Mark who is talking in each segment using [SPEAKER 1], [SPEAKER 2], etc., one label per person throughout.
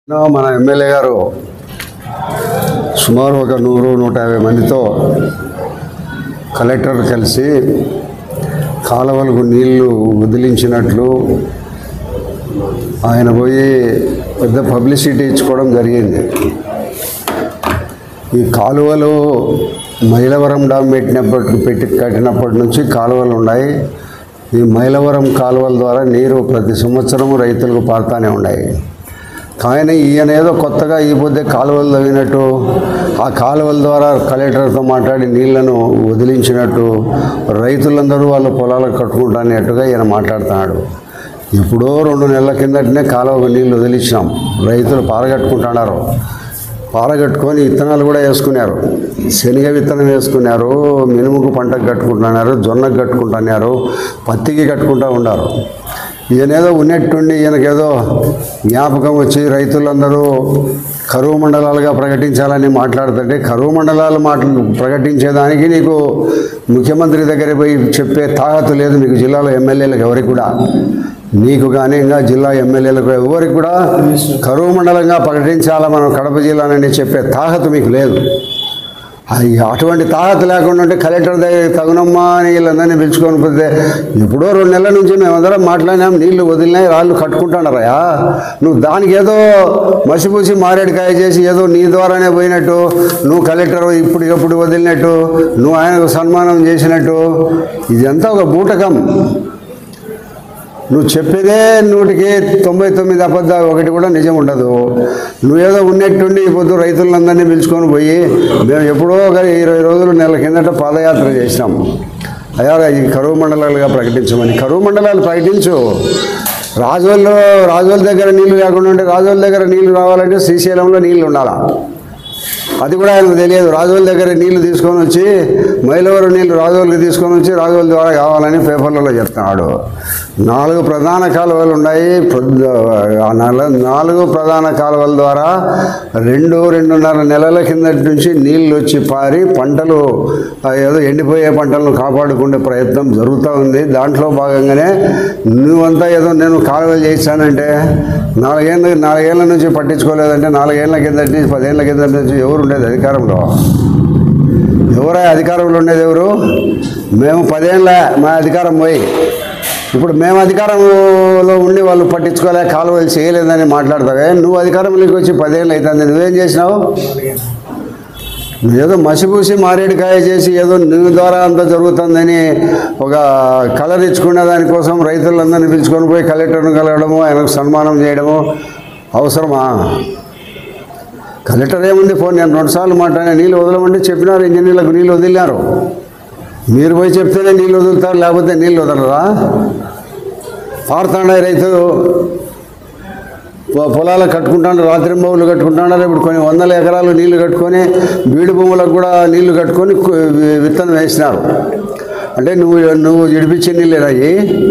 [SPEAKER 1] నిన్న మన ఎమ్మెల్యే గారు సుమారు ఒక నూరు నూట యాభై మందితో కలెక్టర్ కలిసి కాలువలకు నీళ్లు వదిలించినట్లు ఆయన పోయి పెద్ద పబ్లిసిటీ ఇచ్చుకోవడం జరిగింది ఈ కాలువలు మైలవరం డామ్ పెట్టినప్పటి పెట్టి కట్టినప్పటి నుంచి కాలువలు ఉన్నాయి ఈ మైలవరం కాలువల ద్వారా నీరు ప్రతి సంవత్సరం రైతులకు పారుతానే ఉన్నాయి కానీ ఈయన ఏదో కొత్తగా ఈ పొద్దే కాలువలు తవ్వినట్టు ఆ కాలువల ద్వారా కలెక్టర్తో మాట్లాడి నీళ్లను వదిలించినట్టు రైతులందరూ వాళ్ళ పొలాలకు కట్టుకుంటానేట్టుగా ఈయన మాట్లాడుతున్నాడు ఎప్పుడో రెండు నెలల కిందటనే కాలువకు నీళ్ళు వదిలించినాం రైతులు పారగట్టుకుంటున్నారు పారగట్టుకొని విత్తనాలు కూడా వేసుకున్నారు శనగ విత్తనం వేసుకున్నారు మినుముకు పంటకు కట్టుకుంటున్నారు జొన్నకు కట్టుకుంటున్నారు పత్తికి కట్టుకుంటూ ఉన్నారు ఈయనేదో ఉన్నట్టుండి ఈయనకేదో జ్ఞాపకం వచ్చి రైతులందరూ కరువు మండలాలుగా ప్రకటించాలని మాట్లాడుతుంటే కరువు మండలాలు మాట్లా ప్రకటించేదానికి నీకు ముఖ్యమంత్రి దగ్గర పోయి చెప్పే తాగతు లేదు మీకు జిల్లాలో ఎమ్మెల్యేలకు ఎవరికి కూడా నీకు కానీ ఇంకా జిల్లా ఎమ్మెల్యేలకు ఎవరికి కూడా కరువు మండలంగా ప్రకటించాలా మనం కడప జిల్లానని చెప్పే తాహతు మీకు లేదు అది అటువంటి తాహతు లేకుండా ఉంటే కలెక్టర్ దగ్గర తగునమ్మా అని వీళ్ళందరినీ పిలుచుకొని పోతే ఎప్పుడో రెండు నెలల నుంచి మేమందరం మాట్లాడినాం నీళ్లు వదిలినాయి రాళ్ళు కట్టుకుంటున్నారయ్యా నువ్వు దానికి ఏదో మసిపూసి మారేడుకాయ చేసి ఏదో నీ ద్వారానే పోయినట్టు నువ్వు కలెక్టర్ ఇప్పుడు ఎప్పుడు వదిలినట్టు నువ్వు ఆయనకు సన్మానం చేసినట్టు ఇదంతా ఒక బూటకం నువ్వు చెప్పేదే నూటికి తొంభై తొమ్మిది అబద్ధాలు ఒకటి కూడా నిజం ఉండదు నువ్వేదో ఉన్నట్టుండి ఈ పొద్దు రైతులందరినీ పిలుచుకొని పోయి మేము ఎప్పుడో ఒక ఇరవై రోజులు నెలల కిందట పాదయాత్ర చేసినాము అయ్యా ఈ కరువు మండలాలుగా ప్రకటించమని కరువు మండలాలు ప్రకటించు రాజోల్లో రాజోల దగ్గర నీళ్లు లేకుండా ఉంటే రాజోల దగ్గర నీళ్లు రావాలంటే శ్రీశైలంలో నీళ్లు ఉండాలా అది కూడా ఆయనకు తెలియదు రాజుల దగ్గర నీళ్లు తీసుకొని వచ్చి మైలవరం నీళ్లు రాజులకు తీసుకొని వచ్చి రాజుల ద్వారా కావాలని పేపర్లలో చెప్తున్నాడు నాలుగు ప్రధాన కాలువలు ఉన్నాయి ప్రొద్దు- ఆ నల- నాలుగు ప్రధాన కాలువల ద్వారా రెండు రెండున్నర నెలల కిందటి నుంచి నీళ్ళు వచ్చి పారి పంటలు ఆ, ఏదో ఎండిపోయే పంటలను కాపాడుకునే ప్రయత్నం జరుగుతూ ఉంది దాంట్లో భాగంగానే నువ్వంతా ఏదో నేను కాలువలు చేశానంటే నాలుగేళ్ళ నాలుగేళ్ల నుంచి పట్టించుకోలేదంటే నాలుగేళ్ల కిందటి నుంచి పదేళ్ల కిందటి నుంచి ఎవరు ఉండేది అధికారంలో ఎవరా అధికారంలో ఉండేది ఎవరు మేము పదేళ్ళ మా అధికారం పోయి ఇప్పుడు మేము అధికారంలో ఉండి వాళ్ళు పట్టించుకోలే కాలువలు చేయలేదని మాట్లాడతావే నువ్వు అధికారంలోకి వచ్చి పదేళ్ళు అవుతుంది నువ్వేం చేసినావు ఏదో మసిపూసి మారేడుకాయ చేసి ఏదో నువ్వు ద్వారా అంత జరుగుతుందని ఒక కలర్ ఇచ్చుకునే దానికోసం రైతులందరినీ పిలుచుకొని పోయి కలెక్టర్ను కలగడము ఆయనకు సన్మానం చేయడము అవసరమా కలెక్టర్ ఏముంది ఫోన్ నేను రెండుసార్లు మాట్లాడినా నీళ్ళు వదలమంటే చెప్పినారు ఇంజనీర్లకు నీళ్ళు వదిలినారు మీరు పోయి చెప్తేనే నీళ్ళు వదులుతారు లేకపోతే నీళ్ళు వదలరా పారుతాండే రైతులు పొ- పొలాలకు కట్టుకుంటాడు రాత్రి బొమ్మలు కట్టుకుంటున్నారు ఇప్పుడు కొన్ని వందల ఎకరాలు నీళ్లు కట్టుకొని బీడు భూములకు కూడా నీళ్లు కట్టుకొని కు- వి- విత్తనం వేసినారు అంటే నువ్వు నువ్వు ఇడిపించే నీళ్ళు అయ్యి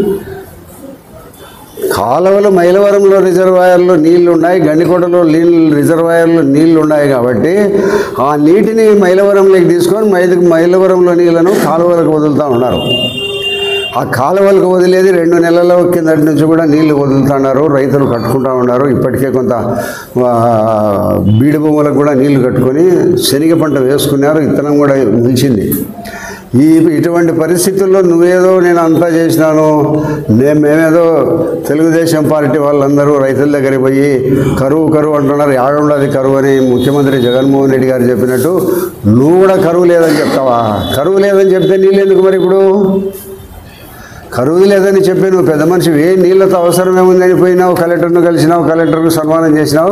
[SPEAKER 1] కాలువలు మైలవరంలో రిజర్వాయర్లో నీళ్లు ఉన్నాయి గండికోటలో నీళ్ళు రిజర్వాయర్లో నీళ్లు ఉన్నాయి కాబట్టి ఆ నీటిని మైలవరంలోకి తీసుకొని మైలు మైలవరంలో నీళ్లను కాలువలకు వదులుతూ ఉన్నారు ఆ కాలువలకు వదిలేది రెండు నెలల కిందటి నుంచి కూడా నీళ్లు వదులుతున్నారు రైతులు కట్టుకుంటూ ఉన్నారు ఇప్పటికే కొంత ఆ, బీడు భూములకు కూడా నీళ్లు కట్టుకొని శనగ పంట వేసుకున్నారు విత్తనం కూడా నిలిచింది ఈ ఇటువంటి పరిస్థితుల్లో నువ్వేదో నేను అంతా చేసినాను నేను మేమేదో తెలుగుదేశం పార్టీ వాళ్ళందరూ రైతుల దగ్గరికి పోయి కరువు కరువు అంటున్నారు ఆడుండదు కరువు అని ముఖ్యమంత్రి జగన్మోహన్ రెడ్డి గారు చెప్పినట్టు నువ్వు కూడా కరువు లేదని చెప్తావా కరువు లేదని చెప్తే నీళ్ళు ఎందుకు మరి ఇప్పుడు కరువు లేదని చెప్పి నువ్వు పెద్ద మనిషి ఏ నీళ్ళతో అవసరం ఏముందని పోయినావు కలెక్టర్ను కలిసినావు కలెక్టర్కు సన్మానం చేసినావు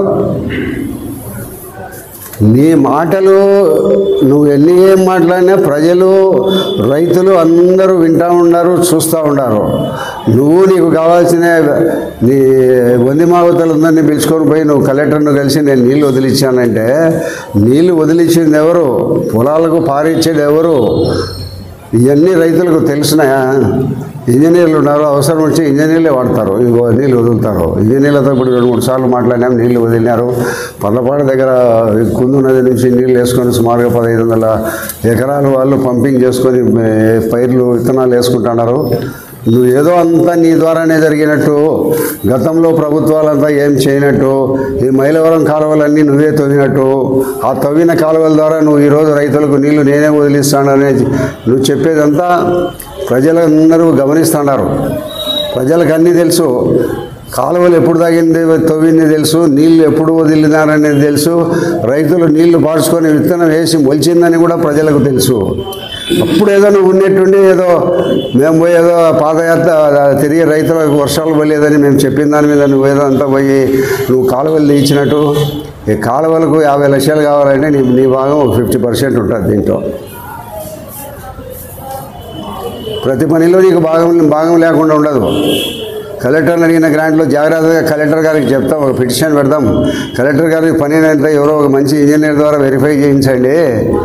[SPEAKER 1] నీ మాటలు నువ్వు ఎన్ని ఏం మాట్లాడినా ప్రజలు రైతులు అందరూ వింటూ ఉన్నారు చూస్తూ ఉన్నారు నువ్వు నీకు కావాల్సిన నీ వంది మావతలందరినీ పిలుచుకొని పోయి నువ్వు కలెక్టర్ను కలిసి నేను నీళ్ళు వదిలించానంటే నీళ్ళు వదిలించింది ఎవరు పొలాలకు పారిచ్చేది ఎవరు ఇవన్నీ రైతులకు తెలిసినాయా ఇంజనీర్లు ఉన్నారు అవసరం వచ్చి ఇంజనీర్లే వాడతారు ఇంకో నీళ్ళు వదులుతారు ఇంజనీర్లతో ఇప్పుడు రెండు మూడు సార్లు మాట్లాడినాం నీళ్ళు వదిలినారు పల్లపాడు దగ్గర కుందు నది నుంచి నీళ్ళు వేసుకొని సుమారుగా పదహైదు వందల ఎకరాలు వాళ్ళు పంపింగ్ చేసుకొని ఏ, పైర్లు విత్తనాలు వేసుకుంటున్నారు నువ్వు ఏదో అంతా నీ ద్వారానే జరిగినట్టు గతంలో ప్రభుత్వాలంతా ఏం చేయనట్టు ఈ మైలవరం కాలువలన్నీ నువ్వే తవ్వినట్టు ఆ తవ్విన కాలువల ద్వారా నువ్వు ఈరోజు రైతులకు నీళ్లు నేనే వదిలిస్తాననే నువ్వు చెప్పేదంతా ప్రజలందరూ గమనిస్తున్నారు ప్రజలకు అన్నీ తెలుసు కాలువలు ఎప్పుడు తాగింది తవ్వింది తెలుసు నీళ్లు ఎప్పుడు వదిలినారనేది తెలుసు రైతులు నీళ్లు పాడుచుకొని విత్తనం వేసి మొలిచిందని కూడా ప్రజలకు తెలుసు అప్పుడు ఏదో నువ్వు ఉన్నట్టుండి ఏదో మేము పోయి ఏదో పాదయాత్ర తిరిగి రైతులకు వర్షాలు పడలేదని మేము చెప్పిన దాని మీద నువ్వు ఏదో అంతా పోయి నువ్వు కాలువలు తీయించినట్టు ఈ కాలువలకు యాభై లక్షలు కావాలంటే నీ నీ భాగం ఒక ఫిఫ్టీ పర్సెంట్ ఉంటుంది దీంట్లో ప్రతి పనిలో నీకు భాగం భాగం లేకుండా ఉండదు కలెక్టర్ని అడిగిన గ్రాంట్లో జాగ్రత్తగా కలెక్టర్ గారికి చెప్తాం ఒక పిటిషన్ పెడతాం కలెక్టర్ గారికి పని అంటే ఎవరో ఒక మంచి ఇంజనీర్ ద్వారా వెరిఫై చేయించండి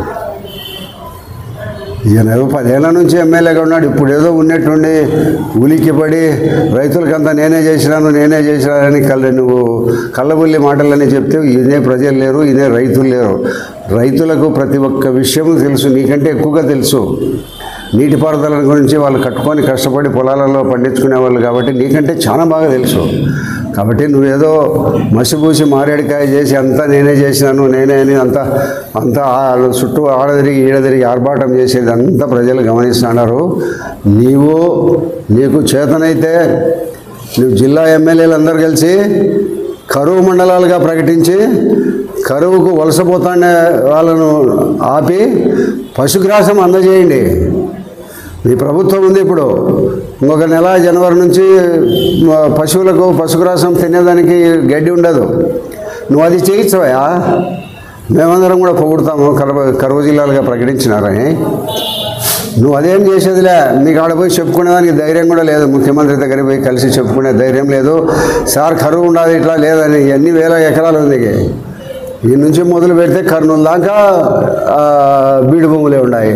[SPEAKER 1] ఈయన ఏదో పదేళ్ల నుంచి ఎమ్మెల్యేగా ఉన్నాడు ఇప్పుడు ఏదో ఉన్నట్టుండి ఉలిక్కి పడి రైతులకంతా నేనే చేసినాను నేనే చేసినానని కళ్ళ నువ్వు కళ్ళబుల్లి మాటలని చెప్తే ఈయనే ప్రజలు లేరు ఈయనే రైతులు లేరు రైతులకు ప్రతి ఒక్క విషయం తెలుసు నీకంటే ఎక్కువగా తెలుసు నీటిపారుదల గురించి వాళ్ళు కట్టుకొని కష్టపడి పొలాలలో పండించుకునే వాళ్ళు కాబట్టి నీకంటే చాలా బాగా తెలుసు కాబట్టి నువ్వేదో మసిపూసి మారేడికాయ చేసి అంతా నేనే చేసినాను నేనే అని అంతా అంతా ఆ చుట్టూ ఆడదిరిగి ఈడదిరిగి ఆర్భాటం చేసేది అంతా ప్రజలు గమనిస్తున్నారు నీవు నీకు చేతనైతే నువ్వు జిల్లా ఎమ్మెల్యేలు అందరూ కలిసి కరువు మండలాలుగా ప్రకటించి కరువుకు వలసపోతానే వాళ్ళను ఆపి పశుగ్రాసం అందజేయండి మీ ప్రభుత్వం ఉంది ఇప్పుడు ఇంకొక నెల జనవరి నుంచి మ, పశువులకు పశుగ్రాసం తినేదానికి గడ్డి ఉండదు నువ్వు అది చేయించవయా మేమందరం కూడా పొగుడుతాము కరువు కరువు జిల్లాలుగా ప్రకటించినారని నువ్వు అదేం చేసేదిలే నీకు ఆడ పోయి చెప్పుకునేదానికి ధైర్యం కూడా లేదు ముఖ్యమంత్రి దగ్గర పోయి కలిసి చెప్పుకునే ధైర్యం లేదు సార్ కరువు ఉండదు ఇట్లా లేదని ఎన్ని వేల ఎకరాలు ఉంది ఈ నుంచి మొదలు పెడితే కర్నూలు దాకా ఆ, బీడు భూములే ఉన్నాయి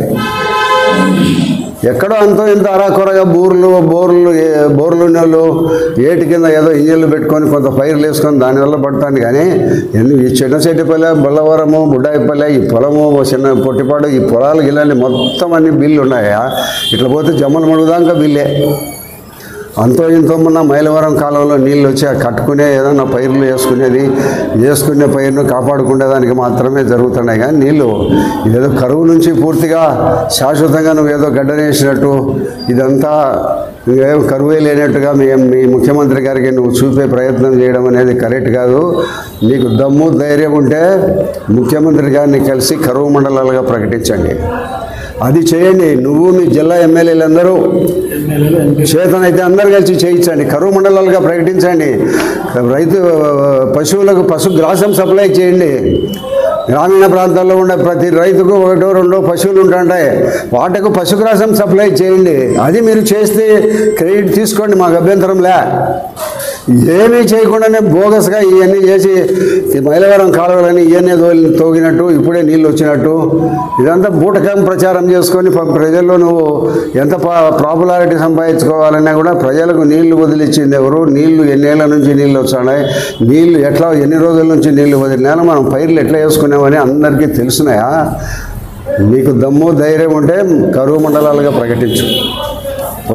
[SPEAKER 1] ఎక్కడో అంతో ఇంత అరాకొరగా బోర్లు బోర్లు ఏ- బోర్లు ఉన్న వాళ్ళు ఏటి కింద ఏదో ఇంజన్లు పెట్టుకొని కొంత పైర్లు వేసుకొని దానివల్ల పడతాను కానీ ఎన్ని ఈ చిన్న చెట్టుపల్లె బొల్లవరము బుడ్డాయిపల్లె ఈ పొలము ఓ చిన్న పొట్టిపాడు ఈ పొలాలు గిలాన్ని మొత్తం అన్ని బిల్లు ఉన్నాయా ఇట్లా పోతే జమ్మలు మడుగుదాకా బిల్లే అంతో ఇంతో మొన్న మైలవరం కాలంలో నీళ్ళు వచ్చి ఆ కట్టుకునే ఏదన్నా పైర్లు వేసుకునేది వేసుకునే పైరును కాపాడుకునేదానికి మాత్రమే జరుగుతున్నాయి కానీ నీళ్ళు ఇదేదో కరువు నుంచి పూర్తిగా శాశ్వతంగా నువ్వు ఏదో గడ్డనేసినట్టు ఇదంతా ఇంకేం కరువే లేనట్టుగా మీ మీ ముఖ్యమంత్రి గారికి నువ్వు చూపే ప్రయత్నం చేయడం అనేది కరెక్ట్ కాదు నీకు దమ్ము ధైర్యం ఉంటే ముఖ్యమంత్రి గారిని కలిసి కరువు మండలాలుగా ప్రకటించండి అది చేయండి నువ్వు మీ జిల్లా ఎమ్మెల్యేలందరూ చేతనైతే అందరు కలిసి చేయించండి కరువు మండలాలుగా ప్రకటించండి రైతు పశువులకు పశు గ్రాసం సప్లై చేయండి గ్రామీణ ప్రాంతాల్లో ఉండే ప్రతి రైతుకు ఒకటో రెండో పశువులు ఉంటుంటాయి వాటికి పశుగ్రాసం సప్లై చేయండి అది మీరు చేస్తే క్రెడిట్ తీసుకోండి మాకు అభ్యంతరం లే ఏమీ చేయకుండానే బోగస్గా ఇవన్నీ చేసి ఈ మైలవరం కాలువలని ఇవన్నీ తోలి తోగినట్టు ఇప్పుడే నీళ్ళు వచ్చినట్టు ఇదంతా బూటకం ప్రచారం చేసుకొని ప- ప్రజల్లో నువ్వు ఎంత పాపులారిటీ సంపాదించుకోవాలన్నా కూడా ప్రజలకు నీళ్లు వదిలిచ్చింది ఎవరు నీళ్లు ఎన్నేళ్ల నుంచి నీళ్ళు వస్తున్నాయి నీళ్లు ఎట్లా ఎన్ని రోజుల నుంచి నీళ్లు వదిలినా మనం పైర్లు ఎట్లా వేసుకున్నామని అందరికీ తెలుసున్నాయా నీకు దమ్ము ధైర్యం ఉంటే కరువు మండలాలుగా ప్రకటించు